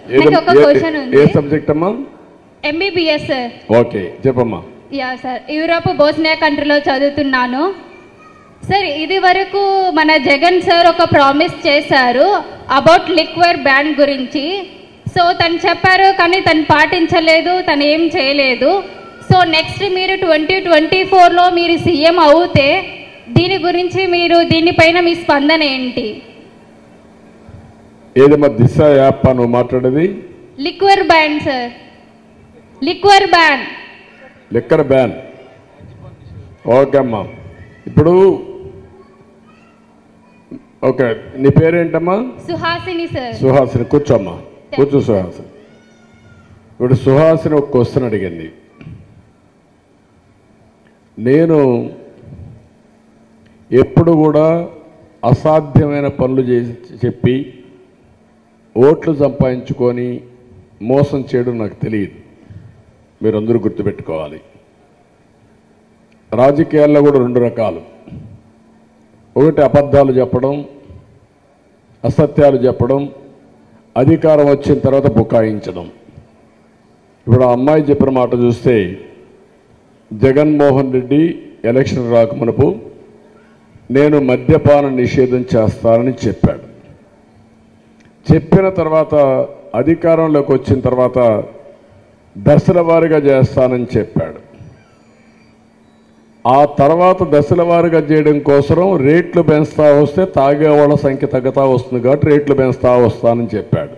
నాకు ఒక ఏ- క్వశ్చన్ ఏ ఉంది సబ్జెక్ట్ అమ్మా ఎంబీబీఎస్ సార్ ఓకే చెప్పమ్మా యా సార్ యూరోప్ బోస్నియా కంట్రీలో చదువుతున్నాను సార్ ఇది వరకు మన జగన్ సార్ ఒక ప్రామిస్ చేశారు అబౌట్ లిక్వర్ బ్యాన్ గురించి సో తను చెప్పారు కానీ తను పాటించలేదు తను ఏం చేయలేదు సో నెక్స్ట్ మీరు ట్వంటీ ట్వంటీ ఫోర్లో మీరు సీఎం అవుతే దీని గురించి మీరు దీనిపైన మీ స్పందన ఏంటి ఏదమ్మా దిశ యాప్ ఆ నువ్వు మాట్లాడేది liquor ban sir liquor ban liquor ban okay అమ్మా ఇప్పుడు ఓకే నీ పేరేంటమ్మా సుహాసిని సార్ సుహాసిని కూర్చోమ్మా కూర్చో సుహాసిని ఇప్పుడు సుహాసిని ఒక క్వశ్చన్ అడిగింది నేను ఎప్పుడు కూడా అసాధ్యమైన పనులు చేసి చెప్పి ఓట్లు సంపాదించుకొని మోసం చేయడం నాకు తెలియదు మీరందరూ గుర్తుపెట్టుకోవాలి రాజకీయాల్లో కూడా రెండు రకాలు ఒకటి అబద్ధాలు చెప్పడం అసత్యాలు చెప్పడం అధికారం వచ్చిన తర్వాత బుకాయించడం ఇప్పుడు ఆ అమ్మాయి చెప్పిన మాట చూస్తే జగన్మోహన్ రెడ్డి ఎలక్షన్ రాకమునుపు నేను మద్యపాన నిషేధం చేస్తానని చెప్పాడు చెప్పిన తర్వాత అధికారంలోకి వచ్చిన తర్వాత దశల వారీగా చేస్తానని చెప్పాడు ఆ తర్వాత దశల వారీగా చేయడం కోసం రేట్లు పెంచుతా వస్తే తాగేవాళ్ళ సంఖ్య తగ్గుతా వస్తుంది కాబట్టి రేట్లు పెంచుతా వస్తానని చెప్పాడు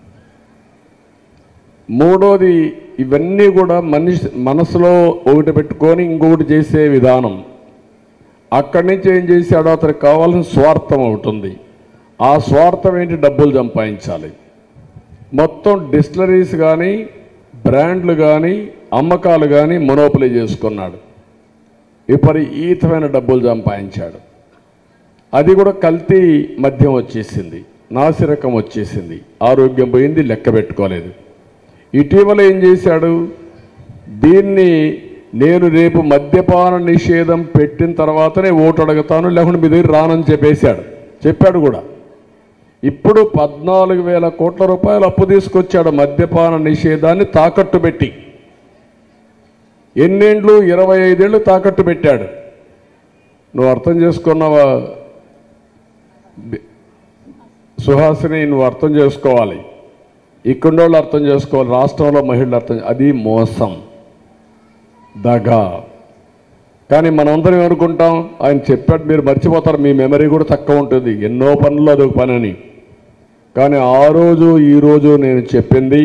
మూడోది ఇవన్నీ కూడా మనిషి మనసులో ఒకటి పెట్టుకొని ఇంకొకటి చేసే విధానం అక్కడి నుంచి ఏం చేశాడో అతనికి కావాల్సిన స్వార్థం ఒకటి ఉంది ఆ స్వార్థం ఏంటి డబ్బులు సంపాదించాలి మొత్తం డిస్టిలరీస్ కానీ బ్రాండ్లు కానీ అమ్మకాలు కానీ మొనోపలి చేసుకున్నాడు విపరీతమైన డబ్బులు సంపాదించాడు అది కూడా కల్తీ మద్యం వచ్చేసింది నాసిరకం వచ్చేసింది ఆరోగ్యం పోయింది లెక్క పెట్టుకోలేదు ఇటీవల ఏం చేశాడు దీన్ని నేను రేపు మద్యపాన నిషేధం పెట్టిన తర్వాతనే ఓటు అడుగుతాను లేకుంటే మీ దగ్గర రానని చెప్పేశాడు చెప్పాడు కూడా ఇప్పుడు పద్నాలుగు వేల కోట్ల రూపాయలు అప్పు తీసుకొచ్చాడు మద్యపాన నిషేధాన్ని తాకట్టు పెట్టి ఎన్నేండ్లు ఇరవై ఐదేళ్లు తాకట్టు పెట్టాడు నువ్వు అర్థం చేసుకున్నావా బి- సుహాసిని నువ్వు అర్థం చేసుకోవాలి ఇక్కడోళ్ళు అర్థం చేసుకోవాలి రాష్ట్రంలో మహిళలు అర్థం అది మోసం దగా కానీ మనందరం ఏమనుకుంటాం ఆయన చెప్పాడు మీరు మర్చిపోతారు మీ మెమరీ కూడా తక్కువ ఉంటుంది ఎన్నో పనులు అదొక పని అని కానీ ఆ రోజు ఈ రోజు నేను చెప్పింది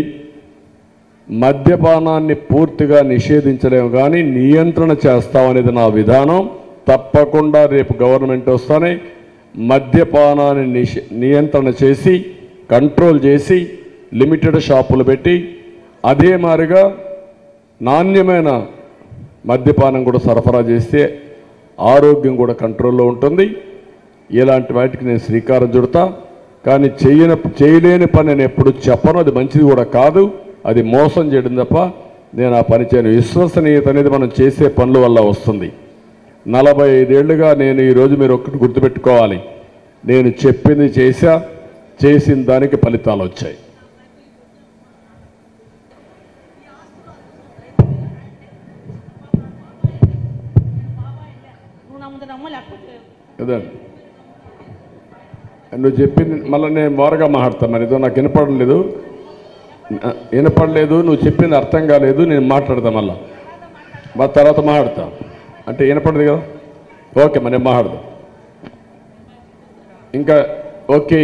మద్యపానాన్ని పూర్తిగా నిషేధించలేము కానీ నియంత్రణ చేస్తామనేది నా విధానం తప్పకుండా రేపు గవర్నమెంట్ వస్తానే మద్యపానాన్ని నిషే నియంత్రణ చేసి కంట్రోల్ చేసి లిమిటెడ్ షాపులు పెట్టి అదే మాదిరిగా నాణ్యమైన మద్యపానం కూడా సరఫరా చేస్తే ఆరోగ్యం కూడా కంట్రోల్లో ఉంటుంది ఇలాంటి వాటికి నేను శ్రీకారం చుడతా కానీ చేయని చేయలేని పని నేను ఎప్పుడు చెప్పను అది మంచిది కూడా కాదు అది మోసం చేయడం తప్ప నేను ఆ పని చేయను విశ్వసనీయత అనేది మనం చేసే పనుల వల్ల వస్తుంది నలభై ఐదేళ్లుగా నేను ఈరోజు మీరు ఒక్కటి గుర్తుపెట్టుకోవాలి నేను చెప్పింది చేశా చేసిన దానికి ఫలితాలు వచ్చాయి నువ్వు నా ముందు నమ్మ లేకపోతే కదా నువ్వు చెప్పింది మళ్ళీ నేను మోరగా మాట్లాడతాను మరి ఏదో నాకు వినపడలేదు నా- వినపడలేదు నువ్వు చెప్పింది అర్థం కాలేదు నేను మాట్లాడతా మళ్ళా మా తర్వాత మాట్లాడతా అంటే వినపడదు కదా ఓకే మరి నేను మాట్లాడదా ఇంకా ఓకే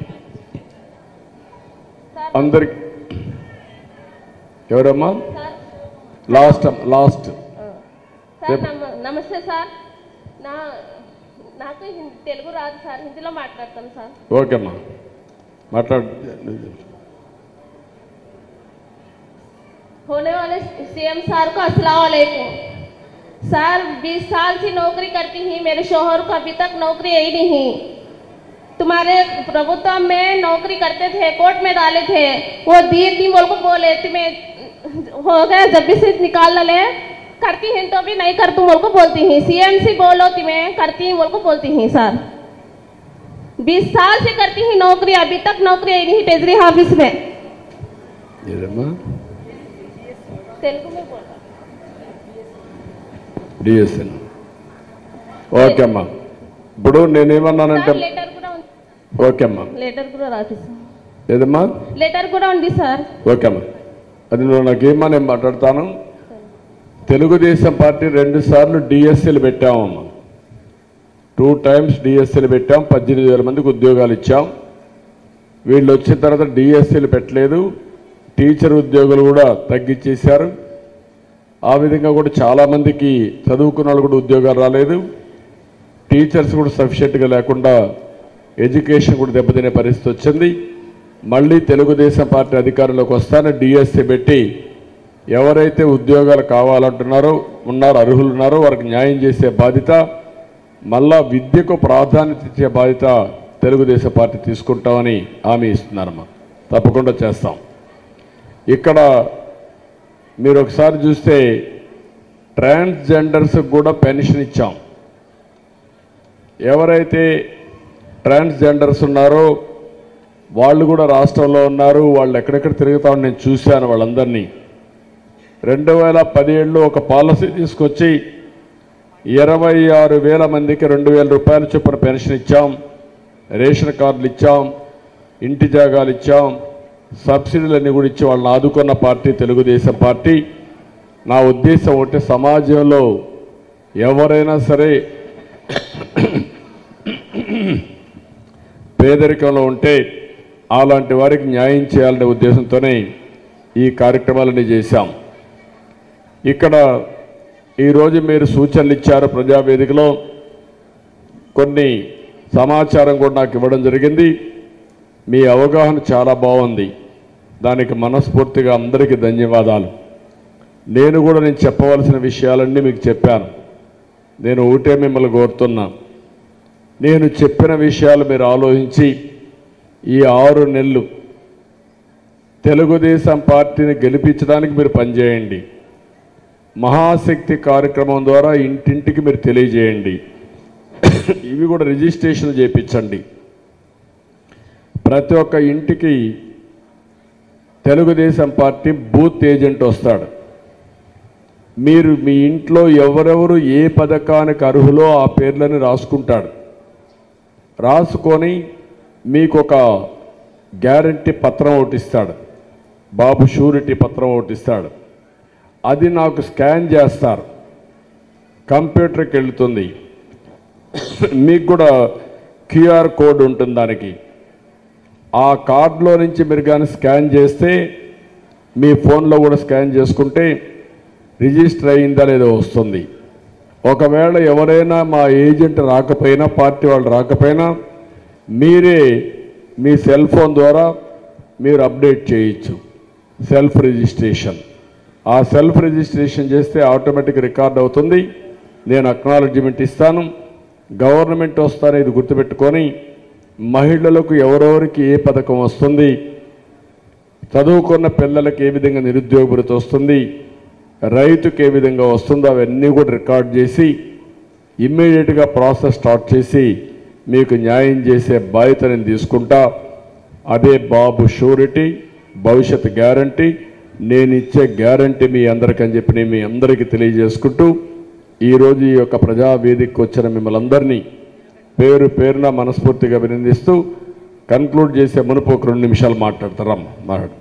అందరికి ఎవరమ్మా లాస్ట్ లాస్ట్ సార్ నమ- నమస్తే సార్ నా నాకు హిందీ తెలుగు రాదు సార్ హిందీలో మాట్లాడతాను సార్ ఓకే అమ్మా మాట్లాడు होने वाले सीएम सर को अस्सलाम वालेकुम सर 20 साल से नौकरी करती ही मेरे शोहर को अभी तक नौकरी आई नहीं तुम्हारे प्रभुत्व में नौकरी करते थे कोर्ट में डाले थे वो दिए थी बोल को बोले तुम्हें हो गया जब भी से निकाल ले करती हैं तो भी नहीं कर तुम बोल को बोलती हैं सीएम से बोलो तुम्हें करती हैं बोल को बोलती हैं सर बीस साल से करती ही नौकरी अभी तक नौकरी आई नहीं ट्रेजरी ऑफिस में ఏదమ్మా तेलुगु में बोल रहा డిఎస్ఎన్ ఓకే అమ్మా ఇప్పుడు నేనేమన్నానంటే సార్ లెటర్ కూడా ఉంది ఓకే అమ్మా లెటర్ కూడా రాసిస్తాం ఏదమ్మా లెటర్ కూడా ఉంది సార్ ఓకే అమ్మా అది నువ్వు నాకేమా నేను మాట్లాడతాను తెలుగుదేశం పార్టీ రెండు సార్లు డిఎస్సీలు పెట్టామమ్మా టూ టైమ్స్ డిఎస్సీలు పెట్టాం పద్దెనిమిది వేల మందికి ఉద్యోగాలు ఇచ్చాం వీళ్ళు వచ్చిన తర్వాత డిఎస్సీలు పెట్టలేదు టీచర్ ఉద్యోగులు కూడా తగ్గించేశారు ఆ విధంగా కూడా చాలామందికి చదువుకున్న వాళ్ళు కూడా ఉద్యోగాలు రాలేదు టీచర్స్ కూడా సఫిషియెంట్గా లేకుండా ఎడ్యుకేషన్ కూడా దెబ్బతినే పరిస్థితి వచ్చింది మళ్ళీ తెలుగుదేశం పార్టీ అధికారంలోకి వస్తానే డిఎస్సీ పెట్టి ఎవరైతే ఉద్యోగాలు కావాలంటున్నారో ఉన్నారో అర్హులు ఉన్నారో వారికి న్యాయం చేసే బాధ్యత మళ్ళా విద్యకు ప్రాధాన్యత ఇచ్చే బాధ్యత తెలుగుదేశం పార్టీ తీసుకుంటామని హామీ ఇస్తున్నారమ్మా తప్పకుండా చేస్తాం ఇక్కడ మీరు ఒకసారి చూస్తే ట్రాన్స్జెండర్స్కి కూడా పెన్షన్ ఇచ్చాం ఎవరైతే ట్రాన్స్జెండర్స్ ఉన్నారో వాళ్ళు కూడా రాష్ట్రంలో ఉన్నారు వాళ్ళు ఎక్కడెక్కడ తిరుగుతామని నేను చూశాను వాళ్ళందరినీ రెండు వేల పదిహేడులో ఒక పాలసీ తీసుకొచ్చి ఇరవై ఆరు వేల మందికి రెండు వేల రూపాయల చొప్పున పెన్షన్ ఇచ్చాం రేషన్ కార్డులు ఇచ్చాం ఇంటి జాగాలు ఇచ్చాం సబ్సిడీలన్నీ కూడా ఇచ్చి వాళ్ళని ఆదుకున్న పార్టీ తెలుగుదేశం పార్టీ నా ఉద్దేశం ఒకటి సమాజంలో ఎవరైనా సరే పేదరికంలో ఉంటే అలాంటి వారికి న్యాయం చేయాలనే ఉద్దేశంతోనే ఈ కార్యక్రమాలన్నీ చేశాం ఇక్కడ ఈరోజు మీరు సూచనలు ఇచ్చారు ప్రజావేదికలో కొన్ని సమాచారం కూడా నాకు ఇవ్వడం జరిగింది మీ అవగాహన చాలా బాగుంది దానికి మనస్ఫూర్తిగా అందరికీ ధన్యవాదాలు నేను కూడా నేను చెప్పవలసిన విషయాలన్నీ మీకు చెప్పాను నేను ఒకటే మిమ్మల్ని కోరుతున్నా నేను చెప్పిన విషయాలు మీరు ఆలోచించి ఈ ఆరు నెలలు తెలుగుదేశం పార్టీని గెలిపించడానికి మీరు పనిచేయండి మహాశక్తి కార్యక్రమం ద్వారా ఇంటింటికి మీరు తెలియజేయండి ఇవి కూడా రిజిస్ట్రేషన్ చేయించండి ప్రతి ఒక్క ఇంటికి తెలుగుదేశం పార్టీ బూత్ ఏజెంట్ వస్తాడు మీరు మీ ఇంట్లో ఎవరెవరు ఏ పథకానికి అర్హులో ఆ పేర్లని రాసుకుంటాడు రాసుకొని మీకు ఒక గ్యారంటీ పత్రం ఒకటి ఇస్తాడు బాబు షూరిటీ పత్రం ఒకటి ఇస్తాడు అది నాకు స్కాన్ చేస్తారు కంప్యూటర్కి వెళ్తుంది మీకు కూడా క్యూఆర్ కోడ్ ఉంటుంది దానికి ఆ కార్డులో నుంచి మీరు కానీ స్కాన్ చేస్తే మీ ఫోన్లో కూడా స్కాన్ చేసుకుంటే రిజిస్టర్ అయిందా లేదో వస్తుంది ఒకవేళ ఎవరైనా మా ఏజెంట్ రాకపోయినా పార్టీ వాళ్ళు రాకపోయినా మీరే మీ సెల్ ఫోన్ ద్వారా మీరు అప్డేట్ చేయొచ్చు సెల్ఫ్ రిజిస్ట్రేషన్ ఆ సెల్ఫ్ రిజిస్ట్రేషన్ చేస్తే ఆటోమేటిక్ రికార్డ్ అవుతుంది నేను అక్నాలజ్మెంట్ ఇస్తాను గవర్నమెంట్ వస్తాను ఇది గుర్తుపెట్టుకొని మహిళలకు ఎవరెవరికి ఏ పథకం వస్తుంది చదువుకున్న పిల్లలకి ఏ విధంగా నిరుద్యోగ భృతి వస్తుంది రైతుకి ఏ విధంగా వస్తుందో అవన్నీ కూడా రికార్డ్ చేసి ఇమ్మీడియట్గా ప్రాసెస్ స్టార్ట్ చేసి మీకు న్యాయం చేసే బాధ్యత నేను తీసుకుంటా అదే బాబు షూరిటీ భవిష్యత్ గ్యారంటీ నేను ఇచ్చే గ్యారంటీ మీ అందరికని చెప్పి నేను మీ అందరికీ తెలియజేసుకుంటూ ఈరోజు ఈ యొక్క ప్రజావేదికకు వచ్చిన మిమ్మల్ని అందరినీ పేరు పేరున మనస్ఫూర్తిగా అభినందిస్తూ కన్క్లూడ్ చేసే మునుపు ఒక రెండు నిమిషాలు మాట్లాడతారా మాట్లాడు